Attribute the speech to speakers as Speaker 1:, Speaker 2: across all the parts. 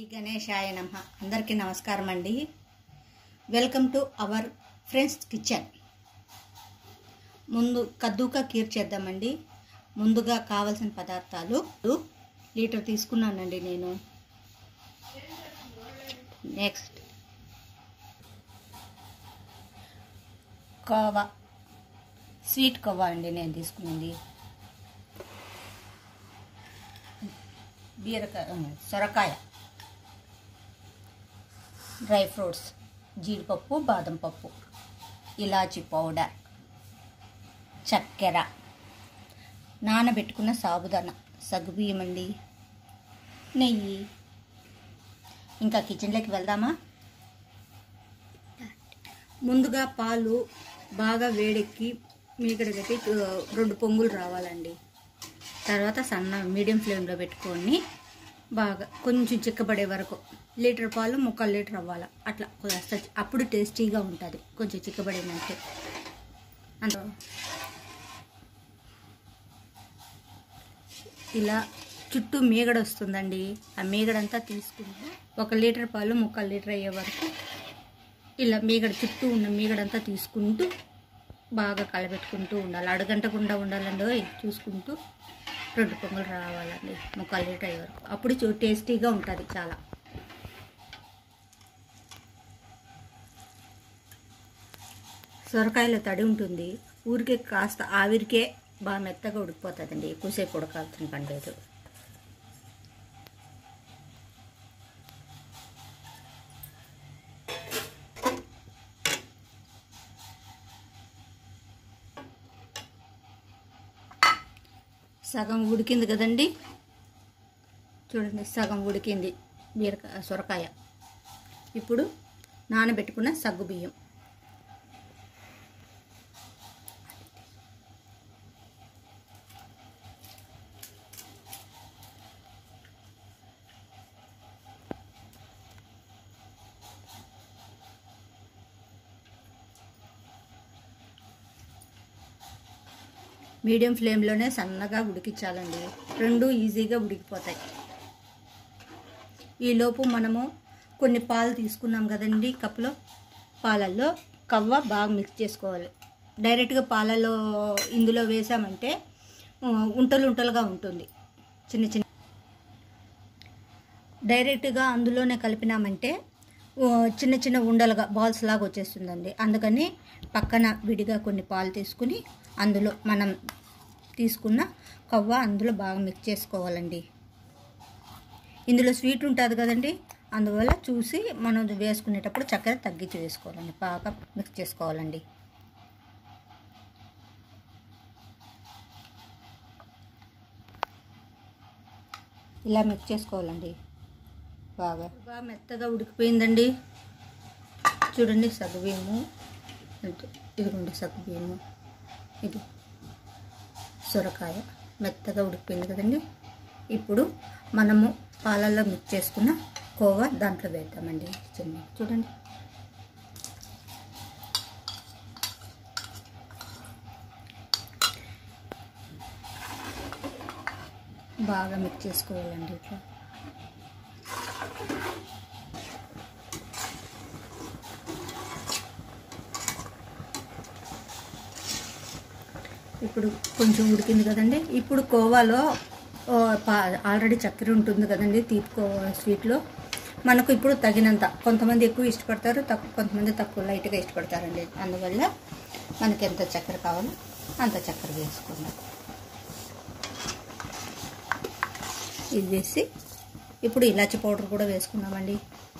Speaker 1: గణేశాయ నమ అందరికీ నమస్కారం అండి welcome to our friends kitchen ముందు కద్దూక కీర్ చేద్దామండి ముందుగా కావలసిన పదార్థాలు లీటర్ తీసుకున్నానండి నేను నెక్స్ట్ కోవా స్వీట్ కోవా అండి నేను తీసుకున్నది బీరకాయ సొరకాయ డ్రై ఫ్రూట్స్ జీడిపప్పు బాదం పప్పు ఇలాచి పౌడర్ చక్కెర నానబెట్టుకున్న సాబుదాన సగ్గుబియ్యం అండి నెయ్యి ఇంకా కిచెన్లోకి వెళ్దామా ముందుగా పాలు బాగా వేడెక్కి మీగడ కట్టి రెండు పొంగులు రావాలండి తర్వాత సన్న మీడియం ఫ్లేమ్లో పెట్టుకొని బాగా కొంచెం చిక్కబడే వరకు లీటర్ పాలు ముక్కలు లీటర్ అవ్వాలి అట్లా కాస్త అప్పుడు టేస్టీగా ఉంటుంది కొంచెం చిక్కబడినంటే అంత ఇలా చుట్టూ మీగడ వస్తుందండి ఆ మీగడంతా తీసుకుంటే ఒక లీటర్ పాలు ముక్కలు లీటర్ అయ్యే వరకు ఇలా మీగడ చుట్టూ ఉన్న మీగడంతా తీసుకుంటూ బాగా కలబెట్టుకుంటూ ఉండాలి అడగంటకుండా ఉండాలండి ఓయ్ చూసుకుంటూ రెండు పొంగలు రావాలండి ముక్కలు లీటర్ అయ్యే వరకు అప్పుడు చూ టేస్టీగా ఉంటుంది చాలా సొరకాయలో తడి ఉంటుంది ఊరికే కాస్త ఆవిరికే బాగా మెత్తగా ఉడికిపోతుందండి ఎక్కువసేపు ఉడకాల్సిన పని లేదు సగం ఉడికింది కదండి చూడండి సగం ఉడికింది బీరకాయ సొరకాయ ఇప్పుడు నానబెట్టుకున్న సగ్గు బియ్యం మీడియం ఫ్లేమ్లోనే సన్నగా ఉడికించాలండి రెండు ఈజీగా ఉడికిపోతాయి ఈలోపు మనము కొన్ని పాలు తీసుకున్నాం కదండి కప్పులో పాలల్లో కవ్వ బాగా మిక్స్ చేసుకోవాలి డైరెక్ట్గా పాలలో ఇందులో వేసామంటే ఉంటలు ఉంటలుగా ఉంటుంది చిన్న చిన్న డైరెక్ట్గా అందులోనే కలిపినామంటే చిన్న చిన్న ఉండలుగా బాల్స్ లాగా వచ్చేస్తుందండి అందుకని పక్కన విడిగా కొన్ని పాలు తీసుకుని అందులో మనం తీసుకున్న కవ్వ అందులో బాగా మిక్స్ చేసుకోవాలండి ఇందులో స్వీట్ ఉంటుంది కదండి అందువల్ల చూసి మనం వేసుకునేటప్పుడు చక్కెర తగ్గించి వేసుకోవాలండి బాగా మిక్స్ చేసుకోవాలండి ఇలా మిక్స్ చేసుకోవాలండి బాగా బాగా మెత్తగా ఉడికిపోయిందండి చూడండి సగ్గుబియ్యము ఇదిగోండి సగ్గుబియ్యము ఇది సొరకాయ మెత్తగా ఉడికిపోయింది కదండి ఇప్పుడు మనము పాలల్లో మిక్స్ చేసుకున్న కోవా దాంట్లో వేద్దామండి చిన్న చూడండి బాగా మిక్స్ చేసుకోవాలండి ఇట్లా ఇప్పుడు కొంచెం ఉడికింది కదండి ఇప్పుడు కోవాలో ఆల్రెడీ చక్కెర ఉంటుంది కదండి తీపి స్వీట్లో మనకు ఇప్పుడు తగినంత కొంతమంది ఎక్కువ ఇష్టపడతారు తక్కువ కొంతమంది తక్కువ లైట్గా ఇష్టపడతారండి అందువల్ల మనకి ఎంత చక్కెర కావాలో అంత చక్కెర వేసుకుందాం ఇది వేసి ఇప్పుడు ఇలాచి పౌడర్ కూడా వేసుకున్నామండి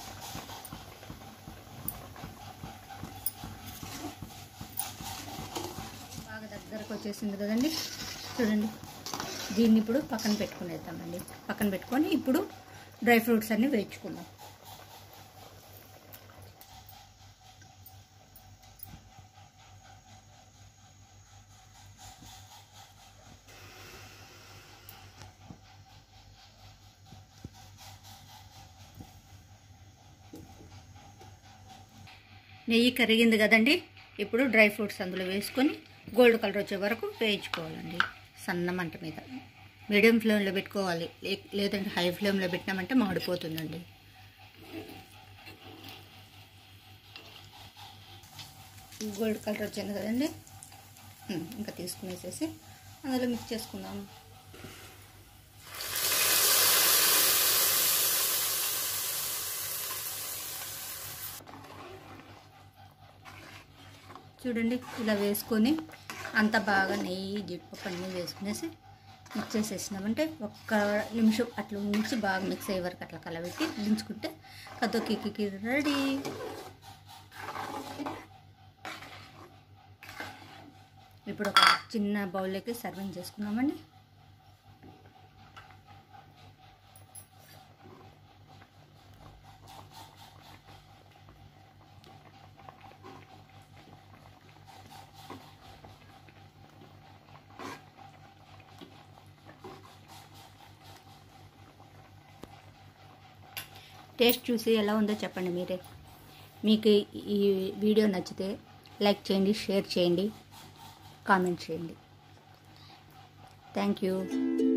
Speaker 1: బాగా దగ్గరకు వచ్చేసింది కదండి చూడండి దీన్ని ఇప్పుడు పక్కన పెట్టుకునేద్దామండి పక్కన పెట్టుకొని ఇప్పుడు డ్రై ఫ్రూట్స్ అన్నీ వేయించుకుందాం నెయ్యి కరిగింది కదండి ఇప్పుడు డ్రై ఫ్రూట్స్ అందులో వేసుకొని గోల్డ్ కలర్ వచ్చే వరకు వేయించుకోవాలండి సన్న మంట మీద మీడియం ఫ్లేమ్లో పెట్టుకోవాలి లేదంటే హై ఫ్లేమ్లో పెట్టినామంటే మాడిపోతుందండి గోల్డ్ కలర్ వచ్చింది కదండి ఉమ్, ఇంకా తీసుకునేసేసి అందులో మిక్స్ చేసుకుందాం చూడండి ఇలా వేసుకొని అంత బాగా నెయ్యి జీడిపప్పు అన్నీ వేసుకునేసి మిక్స్ చేసేసినామంటే ఒక్క నిమిషం అట్లా ఉంచి బాగా మిక్స్ అయ్యే వరకు అట్లా కలబెట్టి దించుకుంటే కదోకి రెడీ ఇప్పుడు ఒక చిన్న బౌల్లోకి సర్వింగ్ చేసుకుందామండి టేస్ట్ చూసి ఎలా ఉందో చెప్పండి మీరే మీకు ఈ వీడియో నచ్చితే లైక్ చేయండి షేర్ చేయండి కామెంట్ చేయండి థ్యాంక్ యూ